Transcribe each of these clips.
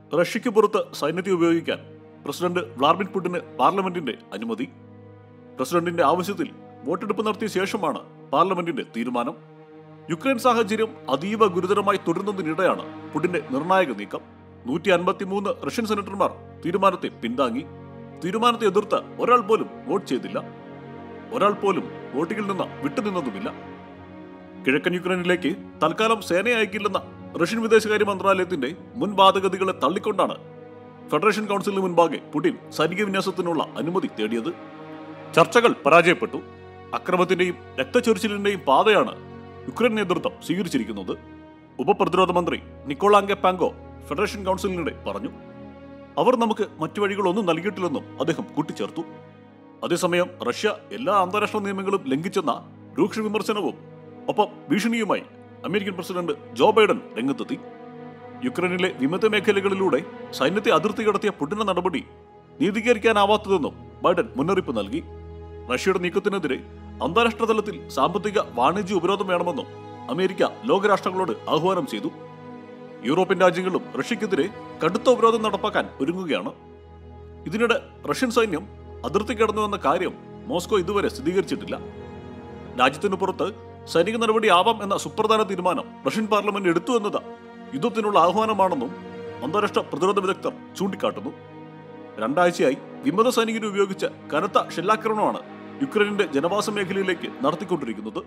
റഷ്യയ്ക്ക് പുറത്ത് സൈന്യത്തെ ഉപയോഗിക്കാൻ പ്രസിഡന്റ് വ്ളാഡിമിർ പുടിന് പാർലമെന്റിന്റെ അനുമതി പ്രസിഡന്റിന്റെ ആവശ്യത്തിൽ വോട്ടെടുപ്പ് നടത്തിയ ശേഷമാണ് പാർലമെന്റിന്റെ തീരുമാനം യുക്രൈൻ സാഹചര്യം അതീവ ഗുരുതരമായി തുടരുന്നതിനിടെയാണ് പുടിന്റെ നിർണായക നീക്കം നൂറ്റി അൻപത്തിമൂന്ന് റഷ്യൻ സെനറ്റർമാർ തീരുമാനത്തെ പിന്താങ്ങി തീരുമാനത്തെ എതിർത്ത് ഒരാൾ പോലും വോട്ട് ചെയ്തില്ല ഒരാൾ പോലും വോട്ടിങ്ങിൽ നിന്ന് വിട്ടുനിന്നതുമില്ല കിഴക്കൻ യുക്രൈനിലേക്ക് തൽക്കാലം സേനയെ അയക്കില്ലെന്ന റഷ്യൻ വിദേശകാര്യ മന്ത്രാലയത്തിന്റെ മുൻ വാദഗതികളെ തള്ളിക്കൊണ്ടാണ് ഫെഡറേഷൻ കൗൺസിലിന് മുൻപാകെ പുടിൻ സൈനിക വിന്യാസത്തിനുള്ള അനുമതി തേടിയത് ചർച്ചകൾ പരാജയപ്പെട്ടു അക്രമത്തിന്റെയും രക്തച്ചൊരിച്ചിലിന്റെയും പാതയാണ് യുക്രൈൻ നേതൃത്വം സ്വീകരിച്ചിരിക്കുന്നത് ഉപപ്രതിരോധ മന്ത്രി നിക്കോളാങ്കെ പാങ്കോ ഫെഡറേഷൻ കൗൺസിലിനിടെ പറഞ്ഞു അവർ നമുക്ക് മറ്റു വഴികളൊന്നും നൽകിയിട്ടില്ലെന്നും അദ്ദേഹം കൂട്ടിച്ചേർത്തു അതേസമയം റഷ്യ എല്ലാ അന്താരാഷ്ട്ര നിയമങ്ങളും ലംഘിച്ചെന്ന രൂക്ഷ വിമർശനവും ഒപ്പം ഭീഷണിയുമായി അമേരിക്കൻ പ്രസിഡന്റ് ജോ ബൈഡൻ രംഗത്തെത്തി യുക്രൈനിലെ വിമത മേഖലകളിലൂടെ സൈന്യത്തെ അതിർത്തി കടത്തിയ പുടിന നടപടി നീതീകരിക്കാനാവാത്തതെന്നും ബൈഡൻ മുന്നറിയിപ്പ് നൽകി റഷ്യയുടെ നീക്കത്തിനെതിരെ അന്താരാഷ്ട്ര തലത്തിൽ സാമ്പത്തിക വാണിജ്യ ഉപരോധം വേണമെന്നും അമേരിക്ക ലോകരാഷ്ട്രങ്ങളോട് ആഹ്വാനം ചെയ്തു യൂറോപ്യൻ രാജ്യങ്ങളും റഷ്യക്കെതിരെ കടുത്ത ഉപരോധം നടപ്പാക്കാൻ ഒരുങ്ങുകയാണ് ഇതിനിടെ റഷ്യൻ സൈന്യം അതിർത്തി കടന്നുവെന്ന കാര്യം മോസ്കോ ഇതുവരെ സ്ഥിരീകരിച്ചിട്ടില്ല രാജ്യത്തിനു പുറത്ത് സൈനിക നടപടി ആവാം എന്ന സുപ്രധാന തീരുമാനം റഷ്യൻ പാർലമെന്റ് എടുത്തു എന്നത് യുദ്ധത്തിനുള്ള ആഹ്വാനമാണെന്നും അന്താരാഷ്ട്ര പ്രതിരോധ വിദഗ്ധർ ചൂണ്ടിക്കാട്ടുന്നു രണ്ടാഴ്ചയായി വിമത സൈനികരെ ഉപയോഗിച്ച് കനത്ത ഷെല്ലാക്രമണമാണ് യുക്രൈനിന്റെ ജനവാസ മേഖലയിലേക്ക് നടത്തിക്കൊണ്ടിരിക്കുന്നത്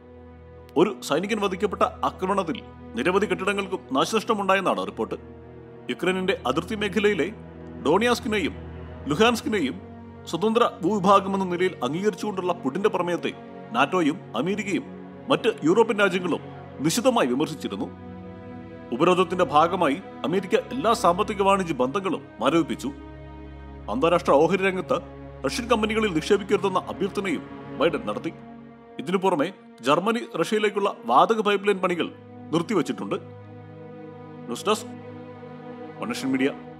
ഒരു സൈനികൻ വധിക്കപ്പെട്ട ആക്രമണത്തിൽ നിരവധി കെട്ടിടങ്ങൾക്കും നാശനഷ്ടമുണ്ടായെന്നാണ് റിപ്പോർട്ട് യുക്രൈനിന്റെ അതിർത്തി മേഖലയിലെ ഡോണിയാസ്കിനെയും ലുഹാൻസ്കിനെയും സ്വതന്ത്ര ഭൂവിഭാഗമെന്ന നിലയിൽ അംഗീകരിച്ചുകൊണ്ടുള്ള പുടിന്റെ പ്രമേയത്തെ നാറ്റോയും അമേരിക്കയും മറ്റ് യൂറോപ്യൻ രാജ്യങ്ങളും നിശിതമായി വിമർശിച്ചിരുന്നു ഉപരോധത്തിന്റെ ഭാഗമായി അമേരിക്ക എല്ലാ സാമ്പത്തിക വാണിജ്യ ബന്ധങ്ങളും മരവിപ്പിച്ചു അന്താരാഷ്ട്ര ഓഹരി രംഗത്ത് റഷ്യൻ കമ്പനികളിൽ നിക്ഷേപിക്കരുതെന്ന അഭ്യർത്ഥനയും ബൈഡൻ നടത്തി ഇതിനു പുറമെ ജർമ്മനി റഷ്യയിലേക്കുള്ള വാതക പൈപ്പ് ലൈൻ പണികൾ നിർത്തിവച്ചിട്ടുണ്ട് ന്യൂസ് ഡെസ്ക് മനുഷ്യൻ മീഡിയ